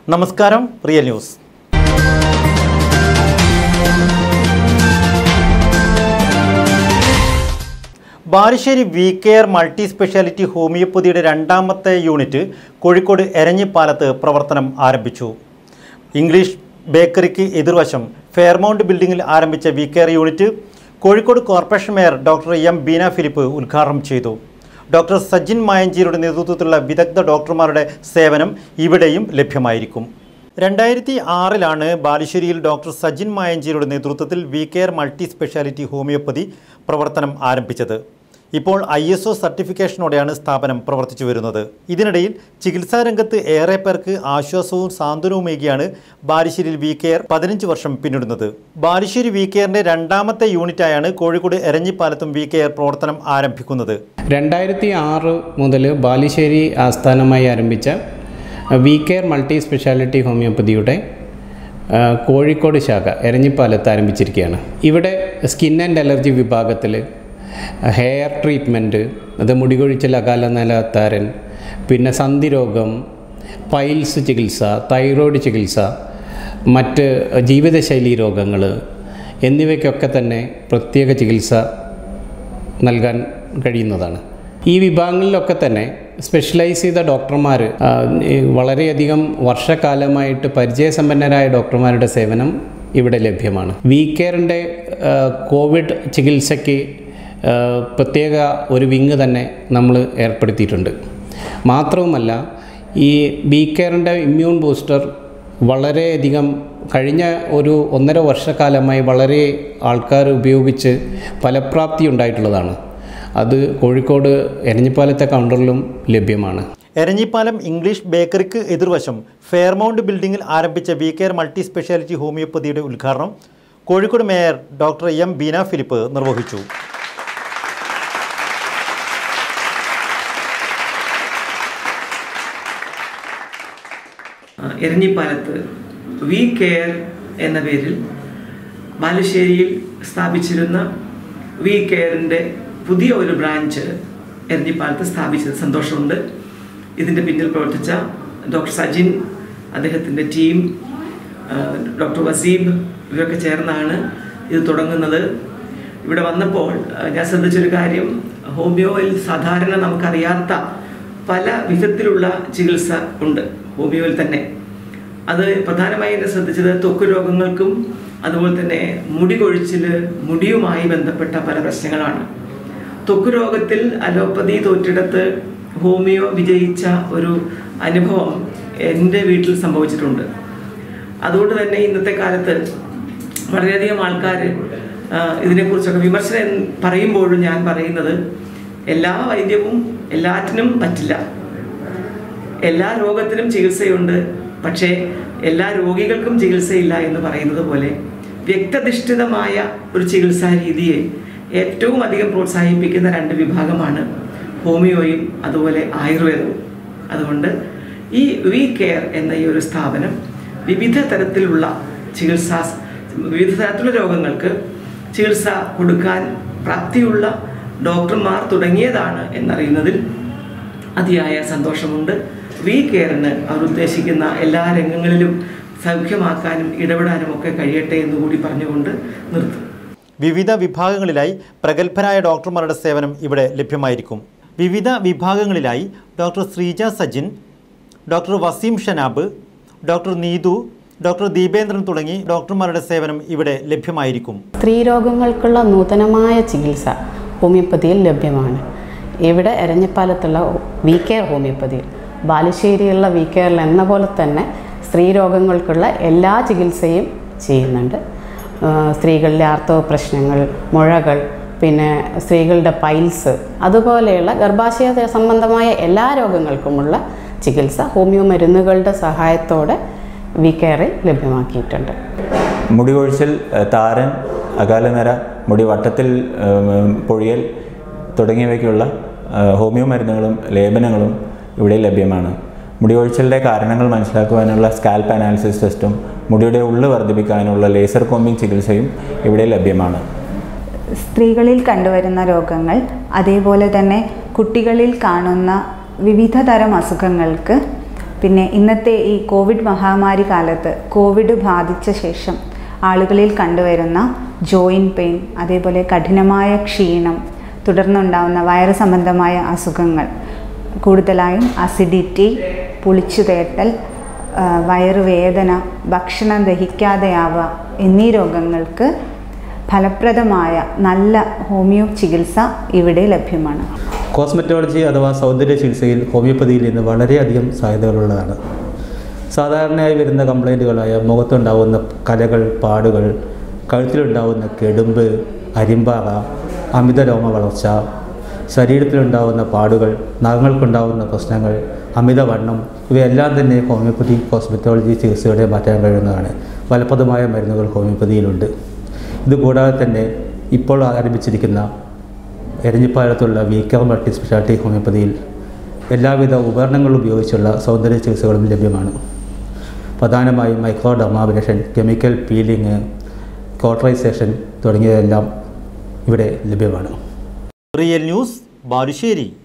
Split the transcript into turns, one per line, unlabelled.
നമസ്കാരം real news Balussery V care multi speciality ഹോമിയോപ്പതിയുടെ രണ്ടാമത്തെ യൂണിറ്റ് കോഴിക്കോട് എരഞ്ഞിപ്പാലത്ത് പ്രവർത്തനം ആരംഭിച്ചു ഇംഗ്ലീഷ് ബേക്കറിക്ക് എതിർവശം ഫെയർമൗണ്ട് ബിൽഡിംഗിൽ ആരംഭിച്ച V care unit Kozhikode corporation mayor doctor M Beena Philip ഉദ്ഘാടനം ചെയ്തു ഡോക്ടർ സജിൻ മായഞ്ചേരിയുടെ നേതൃത്വത്തിലുള്ള വിദഗ്ധ ഡോക്ടർമാരുടെ സേവനം ഇവിടെയും ലഭ്യമായിരിക്കും രണ്ടായിരത്തി ആറിലാണ് ബാലുശ്ശേരിയിൽ ഡോക്ടർ സജിൻ മായഞ്ചേരിയുടെ നേതൃത്വത്തിൽ V care multi speciality homeopathy പ്രവർത്തനം ആരംഭിച്ചത് ഇപ്പോൾ ഐ എസ് ഒ സർട്ടിഫിക്കേഷനോടെയാണ് സ്ഥാപനം പ്രവർത്തിച്ചു വരുന്നത് ഇതിനിടയിൽ ചികിത്സാ രംഗത്ത് ഏറെ പേർക്ക് ആശ്വാസവും സാന്ത്വനവുമേകിയാണ് ബാലുശ്ശേരിയിൽ വി കെയർ പതിനഞ്ച് വർഷം പിന്നിടുന്നത് ബാലുശ്ശേരി വി കെയറിന്റെ രണ്ടാമത്തെ യൂണിറ്റായാണ് കോഴിക്കോട് എരഞ്ഞിപ്പാലത്തും വി കെയർ പ്രവർത്തനം ആരംഭിക്കുന്നത്
രണ്ടായിരത്തി ആറ് മുതൽ ബാലുശ്ശേരി ആസ്ഥാനമായി ആരംഭിച്ച വി കെയർ മൾട്ടി സ്പെഷ്യാലിറ്റി ഹോമിയോപ്പതിയുടെ ആ, കോഴിക്കോട് ശാഖ എരഞ്ഞിപ്പാലത്ത് ആരംഭിച്ചിരിക്കുകയാണ് ഇവിടെ സ്കിൻ ആൻഡ് അലർജി വിഭാഗത്തിൽ ഹെയർ ട്രീറ്റ്മെൻറ്റ് അത് മുടികൊഴിച്ചൽ അകാലനല അത്താരൻ പിന്നെ സന്ധിരോഗം പൈൽസ് ചികിത്സ തൈറോയ്ഡ് ചികിത്സ മറ്റ് ജീവിതശൈലി രോഗങ്ങൾ എന്നിവയ്ക്കൊക്കെ തന്നെ പ്രത്യേക ചികിത്സ നൽകാൻ കഴിയുന്നതാണ് ഈ വിഭാഗങ്ങളിലൊക്കെ തന്നെ സ്പെഷ്യലൈസ് ചെയ്ത ഡോക്ടർമാർ ആ, ഈ വളരെയധികം വർഷക്കാലമായിട്ട് പരിചയസമ്പന്നരായ ഡോക്ടർമാരുടെ സേവനം ഇവിടെ ലഭ്യമാണ് വി കെയറിൻ്റെ കോവിഡ് ചികിത്സയ്ക്ക് ആ, പ്രത്യേക ഒരു വിങ് തന്നെ നമ്മൾ ഏർപ്പെടുത്തിയിട്ടുണ്ട് മാത്രവുമല്ല ഈ ബി കെയറിൻ്റെ ഇമ്മ്യൂൺ ബൂസ്റ്റർ വളരെയധികം കഴിഞ്ഞ ഒരു ഒന്നര വർഷക്കാലമായി വളരെ ആൾക്കാർ ഉപയോഗിച്ച് ഫലപ്രാപ്തി ഉണ്ടായിട്ടുള്ളതാണ് അത് കോഴിക്കോട് എരഞ്ഞിപ്പാലത്തെ കൗണ്ടറിലും ലഭ്യമാണ്
എരഞ്ഞിപ്പാലം ഇംഗ്ലീഷ് ബേക്കറിക്ക് എതിർവശം ഫെയർമൗണ്ട് ബിൽഡിംഗിൽ ആരംഭിച്ച വി കെയർ മൾട്ടി സ്പെഷ്യാലിറ്റി ഹോമിയോപ്പതിയുടെ ഉദ്ഘാടനം Kozhikode mayor doctor M Beena Philip നിർവഹിച്ചു
എരഞ്ഞിപ്പാലത്ത് വി കെയർ എന്ന പേരിൽ ബാലുശ്ശേരിയിൽ സ്ഥാപിച്ചിരുന്ന വി കെയറിൻ്റെ പുതിയ ഒരു ബ്രാഞ്ച് എരഞ്ഞിപ്പാലത്ത് സ്ഥാപിച്ചത് സന്തോഷമുണ്ട് ഇതിൻ്റെ പിന്നിൽ പ്രവർത്തിച്ച ഡോക്ടർ സജിൻ അദ്ദേഹത്തിൻ്റെ ടീം ആ, ഡോക്ടർ വസീബ് ഇവരൊക്കെ ചേർന്നാണ് ഇത് തുടങ്ങുന്നത് ഇവിടെ വന്നപ്പോൾ ആ, ഞാൻ ശ്രദ്ധിച്ചൊരു കാര്യം ഹോമിയോയിൽ സാധാരണ നമുക്കറിയാത്ത പല വിധത്തിലുള്ള ചികിത്സ ഉണ്ട് ഹോമിയോയിൽ തന്നെ അത് പ്രധാനമായി എന്നെ ശ്രദ്ധിച്ചത് ത്വക്ക് രോഗങ്ങൾക്കും അതുപോലെ തന്നെ മുടി കൊഴിച്ചിൽ മുടിയുമായി ബന്ധപ്പെട്ട പല പ്രശ്നങ്ങളാണ് ത്വക്ക് രോഗത്തിൽ അലോപ്പതി തോറ്റിടത്ത് ഹോമിയോ വിജയിച്ച ഒരു അനുഭവം എൻ്റെ വീട്ടിൽ സംഭവിച്ചിട്ടുണ്ട് അതുകൊണ്ട് തന്നെ ഇന്നത്തെ കാലത്ത് വളരെയധികം ആൾക്കാർ ഇതിനെക്കുറിച്ചൊക്കെ വിമർശനം പറയുമ്പോഴും ഞാൻ പറയുന്നത് എല്ലാ വൈദ്യവും എല്ലാറ്റിനും പറ്റില്ല എല്ലാ രോഗത്തിനും ചികിത്സയുണ്ട് പക്ഷേ എല്ലാ രോഗികൾക്കും ചികിത്സയില്ല എന്ന് പറയുന്നത് പോലെ വ്യക്തധിഷ്ഠിതമായ ഒരു ചികിത്സാ രീതിയെ ഏറ്റവും അധികം പ്രോത്സാഹിപ്പിക്കുന്ന രണ്ട് വിഭാഗമാണ് ഹോമിയോയും അതുപോലെ ആയുർവേദവും അതുകൊണ്ട് ഈ വി കെയർ എന്ന ഈ ഒരു സ്ഥാപനം വിവിധ തരത്തിലുള്ള ചികിത്സാ വിവിധ തരത്തിലുള്ള രോഗങ്ങൾക്ക് ചികിത്സ കൊടുക്കാൻ പ്രാപ്തിയുള്ള ഡോക്ടർമാർ തുടങ്ങിയതാണ് എന്നറിയുന്നതിൽ അതിയായ സന്തോഷമുണ്ട് വി കെയറിന് അവർ ഉദ്ദേശിക്കുന്ന എല്ലാ രംഗങ്ങളിലും സൗഖ്യമാക്കാനും ഇടപെടാനും ഒക്കെ കഴിയട്ടെ എന്ന് കൂടി പറഞ്ഞുകൊണ്ട് നിർത്തും
വിവിധ വിഭാഗങ്ങളിലായി പ്രഗത്ഭരായ ഡോക്ടർമാരുടെ സേവനം ഇവിടെ ലഭ്യമായിരിക്കും വിവിധ വിഭാഗങ്ങളിലായി doctor Sreeja Sajin doctor Waseem Shanab doctor Neethu doctor Deependran തുടങ്ങി ഡോക്ടർമാരുടെ സേവനം ഇവിടെ ലഭ്യമായിരിക്കും
സ്ത്രീരോഗങ്ങൾക്കുള്ള നൂതനമായ ചികിത്സ ഹോമിയോപ്പതിയിൽ ലഭ്യമാണ് ഇവിടെ എരഞ്ഞപ്പാലത്തുള്ള വി കെയർ ഹോമിയോപ്പതിയിൽ ബാലുശ്ശേരിയുള്ള വി കെയറിൽ എന്ന പോലെ തന്നെ സ്ത്രീരോഗങ്ങൾക്കുള്ള എല്ലാ ചികിത്സയും ചെയ്യുന്നുണ്ട് ആ, സ്ത്രീകളിലെ ആർത്തവ പ്രശ്നങ്ങൾ മുഴകൾ പിന്നെ സ്ത്രീകളുടെ പൈൽസ് അതുപോലെയുള്ള ഗർഭാശയ സംബന്ധമായ എല്ലാ രോഗങ്ങൾക്കുമുള്ള ചികിത്സ ഹോമിയോ മരുന്നുകളുടെ സഹായത്തോടെ വി കെയറിൽ ലഭ്യമാക്കിയിട്ടുണ്ട്
മുടി കൊഴിച്ചിൽ ഏഹ് താരൻ അകാലനര മുടി വട്ടത്തിൽ ഏഹ് പൊഴിയൽ തുടങ്ങിയവയ്ക്കുള്ള ഏഹ് ഹോമിയോ മരുന്നുകളും ലേപനങ്ങളും ഇവിടെ ലഭ്യമാണ് മുടി കൊഴിച്ചിലിൻ്റെ കാരണങ്ങൾ മനസ്സിലാക്കുവാനുള്ള സ്കാൽപ്പ് അനാലിസിസ് ടെസ്റ്റും മുടിയുടെ ഉള്ളു വർദ്ധിപ്പിക്കാനുള്ള ലേസർ കോമ്പിംഗ് ചികിത്സയും ഇവിടെ ലഭ്യമാണ്
സ്ത്രീകളിൽ കണ്ടുവരുന്ന രോഗങ്ങൾ അതേപോലെ തന്നെ കുട്ടികളിൽ കാണുന്ന വിവിധ തരം അസുഖങ്ങൾക്ക് പിന്നെ ഇന്നത്തെ ഈ കോവിഡ് മഹാമാരി കാലത്ത് കോവിഡ് ബാധിച്ച ശേഷം ആളുകളിൽ കണ്ടുവരുന്ന ജോയിൻറ്റ് പെയിൻ അതേപോലെ കഠിനമായ ക്ഷീണം തുടർന്നുണ്ടാവുന്ന വയറ് സംബന്ധമായ അസുഖങ്ങൾ കൂടുതലായും അസിഡിറ്റി പുളിച്ചു തേട്ടൽ ആ, വയറുവേദന ഭക്ഷണം ദഹിക്കാതെയാവുക എന്നീ രോഗങ്ങൾക്ക് ഫലപ്രദമായ നല്ല ഹോമിയോ ചികിത്സ ഇവിടെ ലഭ്യമാണ്
കോസ്മെറ്റോളജി അഥവാ സൗന്ദര്യ ചികിത്സയിൽ ഹോമിയോപ്പതിയിൽ ഇന്ന് വളരെയധികം സാധ്യതകളുള്ളതാണ് സാധാരണയായി വരുന്ന കംപ്ലൈൻറ്റുകളായ മുഖത്തുണ്ടാവുന്ന കലകൾ പാടുകൾ കഴുത്തിലുണ്ടാവുന്ന കെടുമ്പ് അരിമ്പാറ അമിത രോമ വളർച്ച ശരീരത്തിലുണ്ടാവുന്ന പാടുകൾ നഖങ്ങൾക്കുണ്ടാവുന്ന പ്രശ്നങ്ങൾ അമിതവണ്ണം ഇവയെല്ലാം തന്നെ ഹോമിയോപ്പതി കോസ്മെറ്റോളജി ചികിത്സയോടെ മാറ്റാൻ കഴിയുന്നതാണ് ഫലപ്രദമായ മരുന്നുകൾ ഹോമിയോപ്പതിയിലുണ്ട് ഇതുകൂടാതെ തന്നെ ഇപ്പോൾ ആരംഭിച്ചിരിക്കുന്ന എരഞ്ഞിപ്പാലത്തുള്ള വീക്കർ മൾട്ടി സ്പെഷ്യാലിറ്റി ഹോമിയോപ്പതിയിൽ എല്ലാവിധ ഉപകരണങ്ങളും ഉപയോഗിച്ചുള്ള സൗന്ദര്യ ചികിത്സകളും ലഭ്യമാണ് പ്രധാനമായും micro dermabrasion chemical peeling cauterisation തുടങ്ങിയതെല്ലാം ഇവിടെ ലഭ്യമാണ്
റിയൽ ന്യൂസ് ബാലുശ്ശേരി